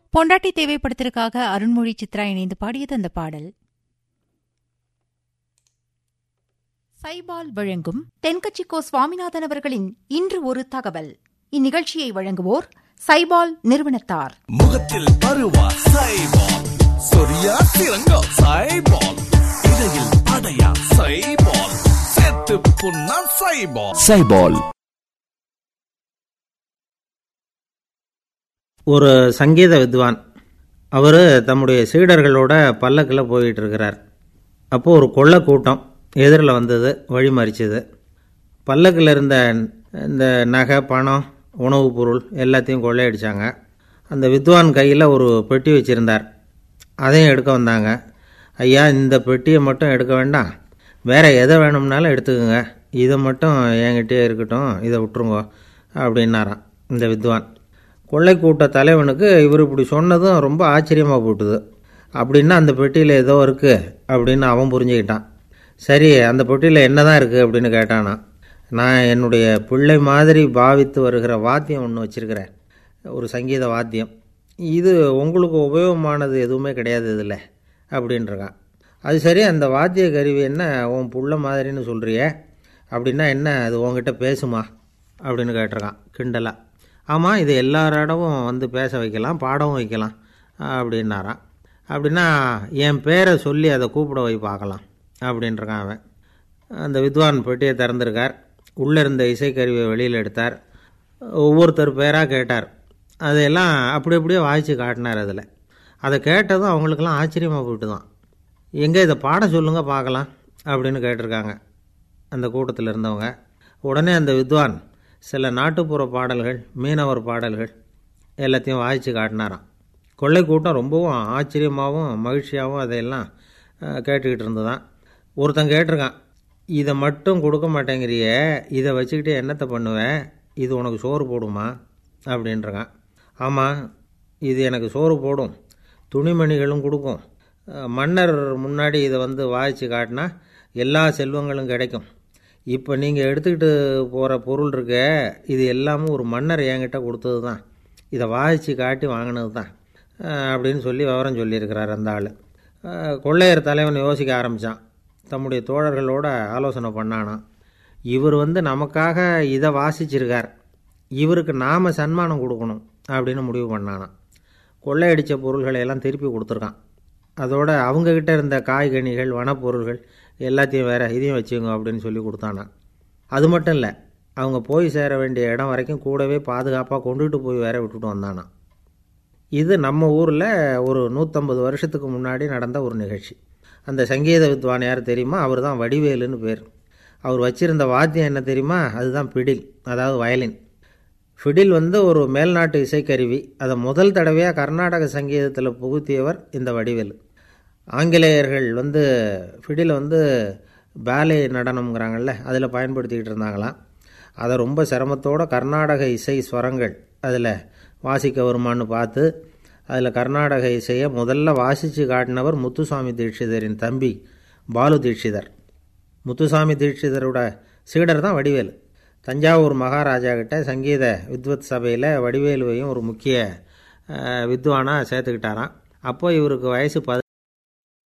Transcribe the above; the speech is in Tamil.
பொண்டாட்டி தேவைப்படத்திற்காக அருண்மொழி சித்ரா இணைந்து பாடியது அந்த பாடல் சைபால் வழங்கும் தென்கட்சி கோ சுவாமிநாதன் அவர்களின் இன்று ஒரு தகவல் இந்நிகழ்ச்சியை வழங்குவோர் சைபால் நிறுவனத்தார் முகத்தில் பருவா சைபால் சொரியா சிறங்கோ சைபால் இடையில் அடையா சைபால் செத்து புண்ணா சைபால் சைபால் ஒரு சங்கீத வித்வான் அவர் தம்முடைய சீடர்களோட பல்லக்கில் போயிட்டு இருக்கிறார் அப்போது ஒரு கொள்ளை கூட்டம் எதிரில் வந்தது வழி மறிச்சது பல்லக்கில் இருந்த இந்த நகை பணம் உணவுப் பொருள் எல்லாத்தையும் கொள்ளையடிச்சாங்க அந்த வித்வான் கையில் ஒரு பெட்டி வச்சுருந்தார் அதையும் எடுக்க வந்தாங்க ஐயா இந்த பெட்டியை மட்டும் எடுக்க வேண்டாம் வேறு எதை வேணும்னாலும் எடுத்துக்கோங்க இதை மட்டும் என்கிட்டயே இருக்கட்டும் இதை விட்டுருங்கோ அப்படின்னாராம் இந்த வித்வான் கொள்ளை கூட்ட தலைவனுக்கு இவர் இப்படி சொன்னதும் ரொம்ப ஆச்சரியமாக போட்டுது அப்படின்னா அந்த பெட்டியில் ஏதோ இருக்குது அப்படின்னு அவன் புரிஞ்சுக்கிட்டான் சரி அந்த பெட்டியில் என்ன தான் இருக்குது அப்படின்னு கேட்டானா நான் என்னுடைய பிள்ளை மாதிரி பாவித்து வருகிற வாத்தியம் ஒன்று வச்சுருக்கிறேன் ஒரு சங்கீத வாத்தியம் இது உங்களுக்கு உபயோகமானது எதுவுமே கிடையாது இதில் அப்படின்றான் அது சரி அந்த வாத்திய கருவி என்ன உன் புள்ள மாதிரின்னு சொல்கிறியே அப்படின்னா என்ன அது உங்ககிட்ட பேசுமா அப்படின்னு கேட்டிருக்கான் கிண்டலா ஆமாம் இது எல்லாரோடவும் வந்து பேச வைக்கலாம் பாடவும் வைக்கலாம் அப்படின்னாரான் அப்படின்னா என் பேரை சொல்லி அதை கூப்பிட வை பார்க்கலாம் அப்படின்றான் அவன் அந்த வித்வான் பெட்டியை திறந்திருக்கார் உள்ளே இருந்த இசைக்கருவியை வெளியில் எடுத்தார் ஒவ்வொருத்தர் பேராக கேட்டார் அதையெல்லாம் அப்படி அப்படியே வாய்ச்சி காட்டினார் அதில் அதை கேட்டதும் அவங்களுக்கெல்லாம் ஆச்சரியமாக போயிட்டு தான் எங்கே இதை பாட சொல்லுங்க பார்க்கலாம் அப்படின்னு கேட்டிருக்காங்க அந்த கூட்டத்தில் இருந்தவங்க உடனே அந்த வித்வான் சில நாட்டுப்புற பாடல்கள் மீனவர் பாடல்கள் எல்லாத்தையும் வாய்ச்சி காட்டினாராம் கொள்ளை கூட்டம் ரொம்பவும் ஆச்சரியமாகவும் மகிழ்ச்சியாகவும் அதையெல்லாம் கேட்டுக்கிட்டு இருந்ததான் ஒருத்தன் கேட்டிருக்கான் இதை மட்டும் கொடுக்க மாட்டேங்கிறியே இதை வச்சுக்கிட்டே என்னத்தை பண்ணுவேன் இது உனக்கு சோறு போடுமா அப்படின்றான் ஆமாம் இது எனக்கு சோறு போடும் துணிமணிகளும் கொடுக்கும் மன்னர் முன்னாடி இதை வந்து வாய்ச்சி காட்டினா எல்லா செல்வங்களும் கிடைக்கும் இப்போ நீங்கள் எடுத்துக்கிட்டு போகிற பொருள் இருக்க இது எல்லாமும் ஒரு மன்னர் என்கிட்ட கொடுத்தது தான் இதை வாய்ச்சி காட்டி வாங்கினது தான் அப்படின்னு சொல்லி விவரம் சொல்லியிருக்கிறார் அந்த ஆள் கொள்ளையர் தலைவன் யோசிக்க ஆரம்பித்தான் தம்முடைய தோழர்களோட ஆலோசனை பண்ணானாம் இவர் வந்து நமக்காக இதை வாசிச்சிருக்கார் இவருக்கு நாம் சன்மானம் கொடுக்கணும் அப்படின்னு முடிவு பண்ணானாம் கொள்ளையடித்த பொருள்களை எல்லாம் திருப்பி கொடுத்துருக்கான் அதோட அவங்கக்கிட்ட இருந்த காய்கனிகள் வனப்பொருள்கள் எல்லாத்தையும் வேறு இதையும் வச்சுங்க அப்படின்னு சொல்லி கொடுத்தானா அது மட்டும் இல்லை அவங்க போய் சேர வேண்டிய இடம் வரைக்கும் கூடவே பாதுகாப்பாக கொண்டுகிட்டு போய் வேற விட்டுட்டு வந்தானா இது நம்ம ஊரில் ஒரு நூற்றம்பது வருஷத்துக்கு முன்னாடி நடந்த ஒரு நிகழ்ச்சி அந்த சங்கீத வித்வான் யார் தெரியுமா அவர் தான் வடிவேலுன்னு பேர் அவர் வச்சிருந்த வாத்தியம் என்ன தெரியுமா அதுதான் பிடில் அதாவது வயலின் ஃபிடில் வந்து ஒரு மேல்நாட்டு இசைக்கருவி அதை முதல் தடவையாக கர்நாடக சங்கீதத்தில் புகுத்தியவர் இந்த வடிவேலு ஆங்கிலேயர்கள் வந்து ஃபிடில் வந்து பேலே நடனம்ங்கிறாங்கல்ல அதில் பயன்படுத்திக்கிட்டு இருந்தாங்களாம் அதை ரொம்ப சிரமத்தோடு கர்நாடக இசை ஸ்வரங்கள் அதில் வாசிக்க வருமானு பார்த்து அதில் கர்நாடக இசையை முதல்ல வாசித்து காட்டினவர் முத்துசாமி தீட்சிதரின் தம்பி பாலு தீட்சிதர் முத்துசாமி தீட்சிதரோட சீடர் தான் வடிவேலு தஞ்சாவூர் மகாராஜா கிட்ட சங்கீத வித்வத் சபையில் வடிவேலுவையும் ஒரு முக்கிய வித்வானாக சேர்த்துக்கிட்டாராம் அப்போ இவருக்கு வயசு பத